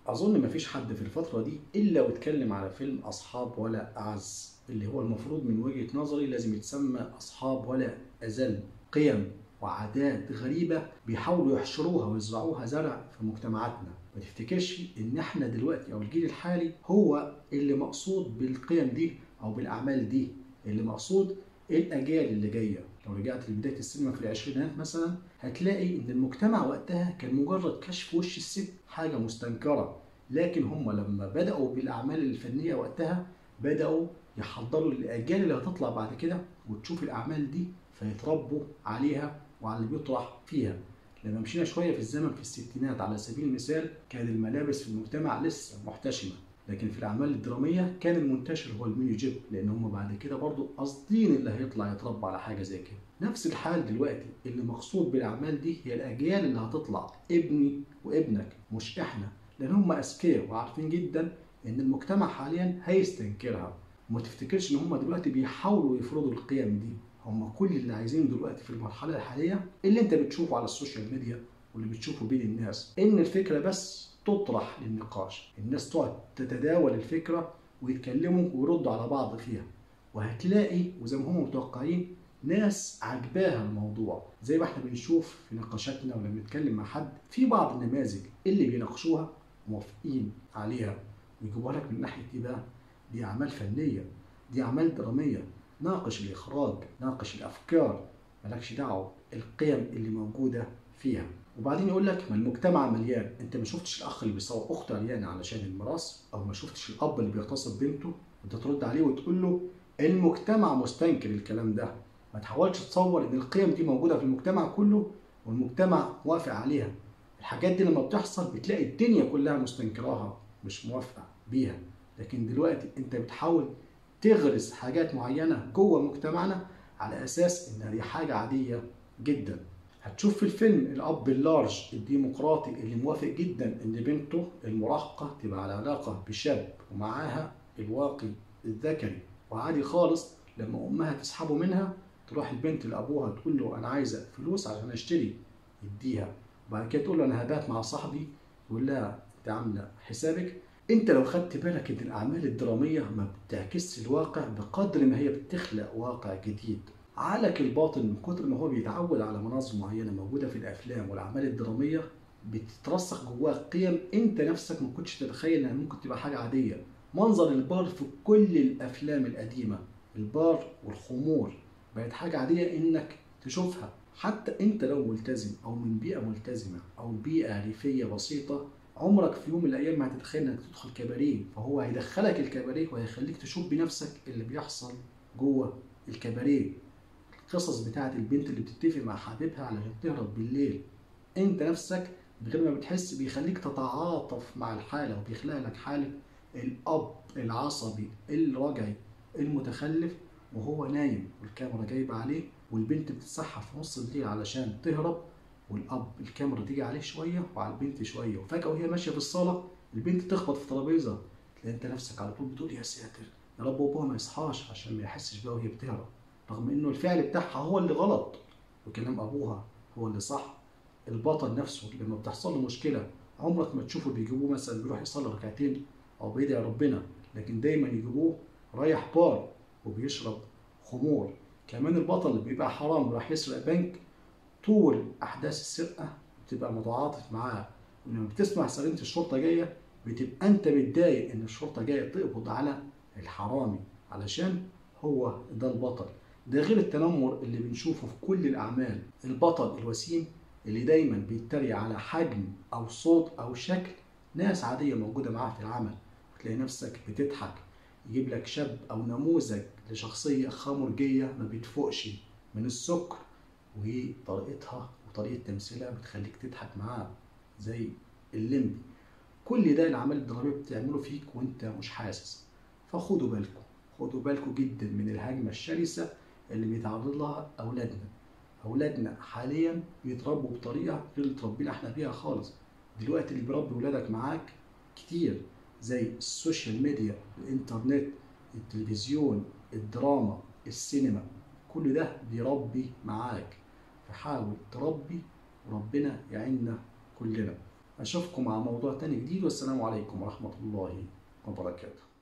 اظن مفيش حد في الفتره دي الا واتكلم على فيلم اصحاب ولا اعز اللي هو المفروض من وجهه نظري لازم يتسمى اصحاب ولا ازل قيم وعادات غريبه بيحاولوا يحشروها ويزرعوها زرع في مجتمعاتنا ما تفتكرش ان احنا دلوقتي او الجيل الحالي هو اللي مقصود بالقيم دي او بالاعمال دي اللي مقصود الاجيال اللي جايه لو رجعت لبدايه السينما في العشرينات مثلا هتلاقي ان المجتمع وقتها كان مجرد كشف وش الست حاجه مستنكره لكن هم لما بداوا بالاعمال الفنيه وقتها بداوا يحضروا الاجيال اللي هتطلع بعد كده وتشوف الاعمال دي فيتربوا عليها وعلى اللي بيطرح فيها لما مشينا شويه في الزمن في الستينات على سبيل المثال كان الملابس في المجتمع لسه محتشمه لكن في الاعمال الدراميه كان المنتشر هو الميني جيب لان هم بعد كده برضو قاصدين اللي هيطلع يتربى على حاجه زي كده نفس الحال دلوقتي اللي مقصود بالاعمال دي هي الاجيال اللي هتطلع ابني وابنك مش احنا لان هم اذكياء وعارفين جدا ان المجتمع حاليا هيستنكرها وما تفتكرش ان هم دلوقتي بيحاولوا يفرضوا القيم دي هم كل اللي عايزينه دلوقتي في المرحله الحاليه اللي انت بتشوفه على السوشيال ميديا واللي بتشوفه بين الناس ان الفكره بس تطرح للنقاش الناس تقعد تتداول الفكره ويتكلموا ويردوا على بعض فيها وهتلاقي وزي ما هم متوقعين ناس عجباها الموضوع زي ما احنا بنشوف في نقاشاتنا ولما بنتكلم مع حد في بعض النماذج اللي بيناقشوها موافقين عليها ويجيبوها لك من ناحيه ايه بقى؟ دي اعمال فنيه دي اعمال دراميه ناقش الاخراج ناقش الافكار مالكش دعوه القيم اللي موجوده فيها وبعدين يقول لك ما المجتمع مليان انت ما شفتش الاخ اللي بيصور اخته عريانه علشان الميراث او ما شفتش الاب اللي بيغتصب بنته انت ترد عليه وتقول له المجتمع مستنكر الكلام ده ما تحاولش تصور ان القيم دي موجوده في المجتمع كله والمجتمع وافق عليها الحاجات دي لما بتحصل بتلاقي الدنيا كلها مستنكراها مش موافقه بيها لكن دلوقتي انت بتحاول تغرس حاجات معينه جوه مجتمعنا على اساس انها دي حاجه عاديه جدا هتشوف في الفيلم الاب اللارج الديمقراطي اللي موافق جدا ان بنته المراهقه تبقى على علاقه بشاب ومعاها الواقي الذكري وعادي خالص لما امها تسحبه منها تروح البنت لابوها تقول له انا عايزه فلوس عشان اشتري يديها وبعد كده تقول له انا هبات مع صاحبي يقول لها انت عامله حسابك انت لو خدت بالك ان الاعمال الدراميه ما بتعكسش الواقع بقدر ما هي بتخلق واقع جديد عقلك الباطن من كتر ما هو بيتعود على مناظر معينه موجوده في الافلام والاعمال الدراميه بتترسخ جواها قيم انت نفسك ما كنتش تتخيل انها ممكن تبقى حاجه عاديه منظر البار في كل الافلام القديمه البار والخمور بقت حاجه عاديه انك تشوفها حتى انت لو ملتزم او من بيئه ملتزمه او بيئه ريفيه بسيطه عمرك في يوم من الايام ما هتتخيل انك تدخل كباريه فهو هيدخلك الكباريه وهيخليك تشوف بنفسك اللي بيحصل جوه الكباريه القصص بتاعت البنت اللي بتتفق مع حبيبها علشان تهرب بالليل انت نفسك من غير ما بتحس بيخليك تتعاطف مع الحاله وبيخلق لك حاله الاب العصبي الرجعي المتخلف وهو نايم والكاميرا جايبه عليه والبنت بتتسحب في نص الليل علشان تهرب والاب الكاميرا تيجي عليه شويه وعلى البنت شويه وفجاه وهي ماشيه في الصاله البنت تخبط في ترابيزه تلاقي انت نفسك على طول بتقول يا ساتر يا رب ابوها ما يصحاش عشان ما يحسش بيها وهي بتهرب رغم انه الفعل بتاعها هو اللي غلط وكلام ابوها هو اللي صح البطل نفسه لما بتحصل له مشكله عمرك ما تشوفه بيجيبوه مثلا بيروح يصلي ركعتين او بيدعي ربنا لكن دايما يجيبوه رايح بار وبيشرب خمور كمان البطل اللي بيبقى حرام راح يسرق بنك طول احداث السرقه بتبقى متعاطف معاه ولما بتسمع سرينه الشرطه جايه بتبقى انت متضايق ان الشرطه جايه تقبض على الحرامي علشان هو ده البطل ده غير التنمر اللي بنشوفه في كل الاعمال البطل الوسيم اللي دايما بيتريق على حجم او صوت او شكل ناس عاديه موجوده معاه في العمل وتلاقي نفسك بتضحك يجيب لك شاب او نموذج لشخصيه خمرجيه ما بتفوقش من السكر وطريقتها وطريقه تمثيلها بتخليك تضحك معاه زي الليمبي كل ده الاعمال الدراميه بتعمله فيك وانت مش حاسس فخدوا بالكم خدوا بالكم جدا من الهجمه الشرسه اللي بيتعرض لها اولادنا اولادنا حاليا بيتربوا بطريقه غير اللي اتربينا احنا بيها خالص دلوقتي اللي بيربي ولادك معاك كتير زي السوشيال ميديا الانترنت التلفزيون الدراما السينما كل ده بيربي معاك فحاول تربي وربنا يعيننا كلنا اشوفكم مع موضوع تاني جديد والسلام عليكم ورحمة الله وبركاته